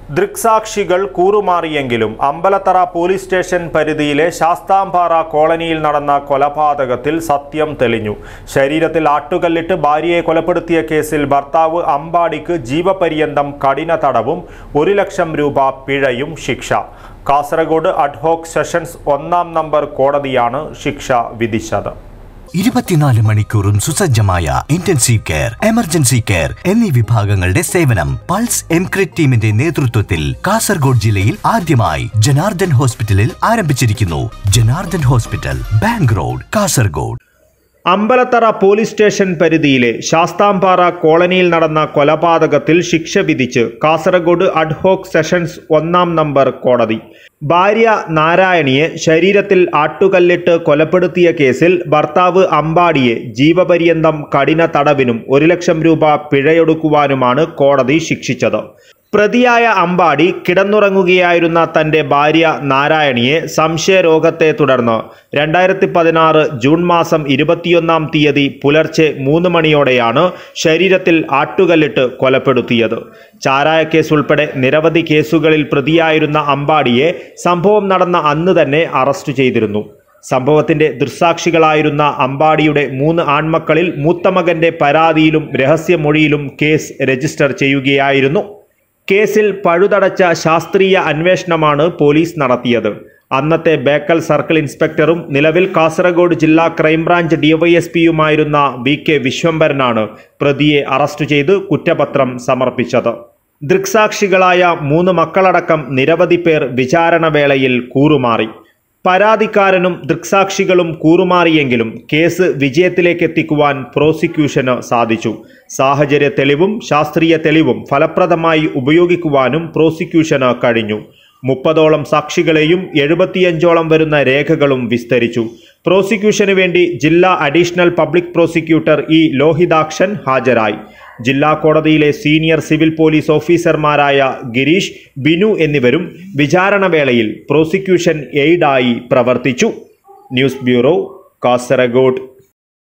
ദൃക്സാക്ഷികൾ കൂറുമാറിയെങ്കിലും Ambalathara police station പരിധിയിലെ ശാസ്താംപാറ കോളനിയിൽ നടന്ന കൊലപാതകത്തിൽ സത്യം തെളിഞ്ഞു ശരീരത്തിൽ ആട്ടുകല്ലിട്ട് ഭാര്യയെ കൊലപ്പെടുത്തിയ കേസിൽ ഭർത്താവ് അമ്പാടിക്ക് ജീവപര്യന്തം കഠിന തടവും ഒരു ലക്ഷം രൂപ പിഴയും ശിക്ഷ കാസർഗോഡ് അഡ്ഹോക് സെഷൻസ് ഒന്നാം നമ്പർ കോടതിയാണ് ശിക്ഷ വിധിച്ചത് ഇരുപത്തിനാല് മണിക്കൂറും സുസജ്ജമായ ഇന്റൻസീവ് കെയർ എമർജൻസി കെയർ എന്നീ വിഭാഗങ്ങളുടെ സേവനം പൾസ് എംക്രിറ്റ് ടീമിന്റെ നേതൃത്വത്തിൽ കാസർഗോഡ് ജില്ലയിൽ ആദ്യമായി ജനാർദ്ദൻ ഹോസ്പിറ്റലിൽ ആരംഭിച്ചിരിക്കുന്നു Janardhan hospital bank road Kasaragod Ambalathara police station പരിധിയിലെ ശാസ്താംപാറ കോളനിയിൽ നടന്ന കൊലപാതകത്തിൽ ശിക്ഷ വിധിച്ച് കാസർഗോഡ് അഡ്ഹോക് സെഷൻസ് ഒന്നാം നമ്പർ കോടതി ഭാര്യ നാരായണിയെ ശരീരത്തിൽ ആട്ടുകല്ലിട്ട് കൊലപ്പെടുത്തിയ കേസിൽ ഭർത്താവ് അമ്പാടിയെ ജീവപര്യന്തം കഠിന തടവിനും ഒരു ലക്ഷം രൂപ പിഴയൊടുക്കുവാനുമാണ് കോടതി ശിക്ഷിച്ചത് പ്രതിയായ അമ്പാടി കിടന്നുറങ്ങുകയായിരുന്ന തന്റെ ഭാര്യ നാരായണിയെ സംശയരോഗത്തെ തുടർന്ന് രണ്ടായിരത്തി പതിനാറ് ജൂൺ മാസം ഇരുപത്തിയൊന്നാം തീയതി പുലർച്ചെ മൂന്ന് മണിയോടെയാണ് ശരീരത്തിൽ ആട്ടുകല്ലിട്ട് കൊലപ്പെടുത്തിയത് ചാരായ കേസ് ഉൾപ്പെടെ നിരവധി കേസുകളിൽ പ്രതിയായിരുന്ന അമ്പാടിയെ സംഭവം നടന്ന അന്ന് തന്നെ അറസ്റ്റ് ചെയ്തിരുന്നു സംഭവത്തിന്റെ ദൃസാക്ഷികളായിരുന്ന അമ്പാടിയുടെ മൂന്ന് ആൺമക്കളിൽ മൂത്തമകന്റെ പരാതിയിലും രഹസ്യമൊഴിയിലും കേസ് രജിസ്റ്റർ ചെയ്യുകയായിരുന്നു കേസിൽ പഴുതടച്ച ശാസ്ത്രീയ അന്വേഷണമാണ് പോലീസ് നടത്തിയത് അന്നത്തെ ബേക്കൽ സർക്കിൾ ഇൻസ്പെക്ടറും നിലവിൽ കാസർഗോഡ് ജില്ലാ ക്രൈംബ്രാഞ്ച് ഡിവൈഎസ്പിയുമായിരുന്ന വി കെ വിശ്വംഭരനാണ് പ്രതിയെ അറസ്റ്റ് ചെയ്ത് കുറ്റപത്രം സമർപ്പിച്ചത് ദൃക്സാക്ഷികളായ മൂന്ന് മക്കളടക്കം നിരവധി പേർ വിചാരണവേളയിൽ കൂറുമാറി പരാതിക്കാരനും ദൃക്സാക്ഷികളും കൂറുമാറിയെങ്കിലും കേസ് വിജയത്തിലേക്ക് എത്തിക്കുവാൻ പ്രോസിക്യൂഷന് സാധിച്ചു സാഹചര്യ തെളിവും ശാസ്ത്രീയ തെളിവും ഫലപ്രദമായി ഉപയോഗിക്കുവാനും പ്രോസിക്യൂഷന് കഴിഞ്ഞു മുപ്പതോളം സാക്ഷികളെയും എഴുപത്തിയഞ്ചോളം വരുന്ന രേഖകളും വിസ്തരിച്ചു പ്രോസിക്യൂഷന് വേണ്ടി ജില്ലാ additional public prosecutor E Lohithakshan ഹാജരായി ജില്ലാ കോടതിയിലെ സീനിയർ സിവിൽ പോലീസ് ഓഫീസർമാരായ ഗിരീഷ് ബിനു എന്നിവരും വിചാരണവേളയിൽ പ്രോസിക്യൂഷൻ എയ്ഡായി പ്രവർത്തിച്ചു ന്യൂസ് ബ്യൂറോ കാസർഗോഡ്